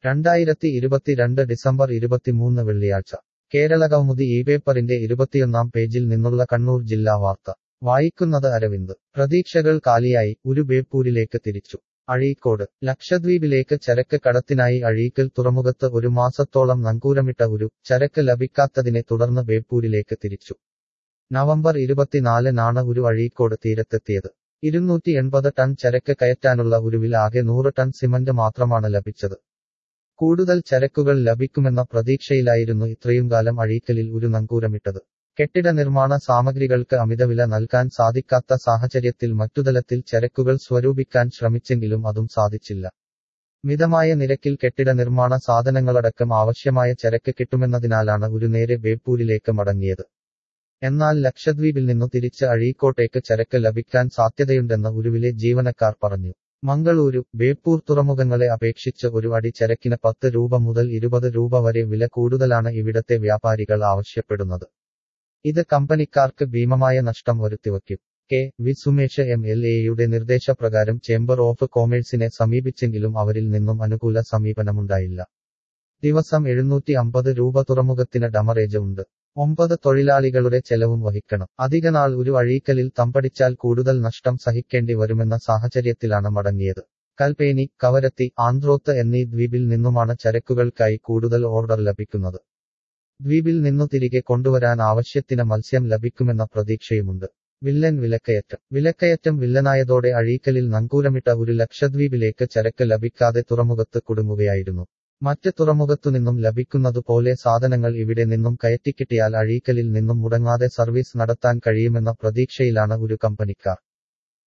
രണ്ടായിരത്തി ഇരുപത്തിരണ്ട് ഡിസംബർ ഇരുപത്തിമൂന്ന് വെള്ളിയാഴ്ച കേരളകൗമുദി ഈ പേപ്പറിന്റെ ഇരുപത്തിയൊന്നാം പേജിൽ നിന്നുള്ള കണ്ണൂർ ജില്ലാ വാർത്ത വായിക്കുന്നത് അരവിന്ദ് പ്രതീക്ഷകൾ കാലിയായി ഒരു ബേപ്പൂരിലേക്ക് തിരിച്ചു അഴീക്കോട് ലക്ഷദ്വീപിലേക്ക് ചരക്ക് കടത്തിനായി അഴീക്കൽ തുറമുഖത്ത് ഒരു മാസത്തോളം നങ്കൂരമിട്ട ഒരു ചരക്ക് ലഭിക്കാത്തതിനെ തുടർന്ന് ബേപ്പൂരിലേക്ക് തിരിച്ചു നവംബർ ഇരുപത്തിനാലിനാണ് ഒരു അഴീക്കോട് തീരത്തെത്തിയത് ഇരുന്നൂറ്റി എൺപത് ടൺ ചരക്ക് കയറ്റാനുള്ള ഉരുവിൽ ആകെ നൂറ് ടൺ സിമന്റ് മാത്രമാണ് ലഭിച്ചത് കൂടുതൽ ചരക്കുകൾ ലഭിക്കുമെന്ന പ്രതീക്ഷയിലായിരുന്നു ഇത്രയും കാലം അഴീക്കലിൽ ഒരു നങ്കൂരമിട്ടത് കെട്ടിട നിർമ്മാണ സാമഗ്രികൾക്ക് അമിതവില നൽകാൻ സാധിക്കാത്ത സാഹചര്യത്തിൽ മറ്റുതലത്തിൽ ചരക്കുകൾ സ്വരൂപിക്കാൻ ശ്രമിച്ചെങ്കിലും അതും സാധിച്ചില്ല മിതമായ നിരക്കിൽ കെട്ടിട നിർമ്മാണ സാധനങ്ങളടക്കം ആവശ്യമായ ചരക്ക് കിട്ടുമെന്നതിനാലാണ് ഒരു നേരെ ബേപ്പൂരിലേക്ക് മടങ്ങിയത് എന്നാൽ ലക്ഷദ്വീപിൽ നിന്നു തിരിച്ച് അഴീക്കോട്ടേക്ക് ചരക്ക് ലഭിക്കാൻ സാധ്യതയുണ്ടെന്ന് ഉരുവിലെ ജീവനക്കാർ പറഞ്ഞു മംഗളൂരു ബേപ്പൂർ തുറമുഖങ്ങളെ അപേക്ഷിച്ച് ഒരു അടി ചരക്കിന് പത്ത് രൂപ മുതൽ ഇരുപത് രൂപ വരെ വില കൂടുതലാണ് ഇവിടത്തെ വ്യാപാരികൾ ആവശ്യപ്പെടുന്നത് ഇത് കമ്പനിക്കാർക്ക് ഭീമമായ നഷ്ടം വരുത്തിവയ്ക്കും K V Sumesh M L എയുടെ നിർദ്ദേശപ്രകാരം ചേംബർ ഓഫ് കോമേഴ്സിനെ സമീപിച്ചെങ്കിലും അവരിൽ നിന്നും അനുകൂല സമീപനമുണ്ടായില്ല ദിവസം എഴുന്നൂറ്റി അമ്പത് രൂപ തുറമുഖത്തിന് ഡമറേജ് ഉണ്ട് ഒമ്പത് തൊഴിലാളികളുടെ ചെലവും വഹിക്കണം അധികനാൾ ഒരു അഴീക്കലിൽ തമ്പടിച്ചാൽ കൂടുതൽ നഷ്ടം സഹിക്കേണ്ടി വരുമെന്ന സാഹചര്യത്തിലാണ് മടങ്ങിയത് കൽപ്പേനി കവരത്തി ആന്ത്രോത്ത് എന്നീ ദ്വീപിൽ നിന്നുമാണ് ചരക്കുകൾക്കായി കൂടുതൽ ഓർഡർ ലഭിക്കുന്നത് ദ്വീപിൽ നിന്നു തിരികെ കൊണ്ടുവരാൻ ആവശ്യത്തിന് മത്സ്യം ലഭിക്കുമെന്ന പ്രതീക്ഷയുമുണ്ട് വില്ലൻ വിലക്കയറ്റം വിലക്കയറ്റം വില്ലനായതോടെ അഴീക്കലിൽ നങ്കൂരമിട്ട ഒരു ലക്ഷദ്വീപിലേക്ക് ചരക്ക് ലഭിക്കാതെ തുറമുഖത്ത് കുടുങ്ങുകയായിരുന്നു മറ്റ് തുറമുഖത്തുനിന്നും ലഭിക്കുന്നതുപോലെ സാധനങ്ങൾ ഇവിടെ നിന്നും കയറ്റിക്കിട്ടിയാൽ അഴീക്കലിൽ നിന്നും മുടങ്ങാതെ സർവീസ് നടത്താൻ കഴിയുമെന്ന പ്രതീക്ഷയിലാണ് ഒരു കമ്പനിക്കാർ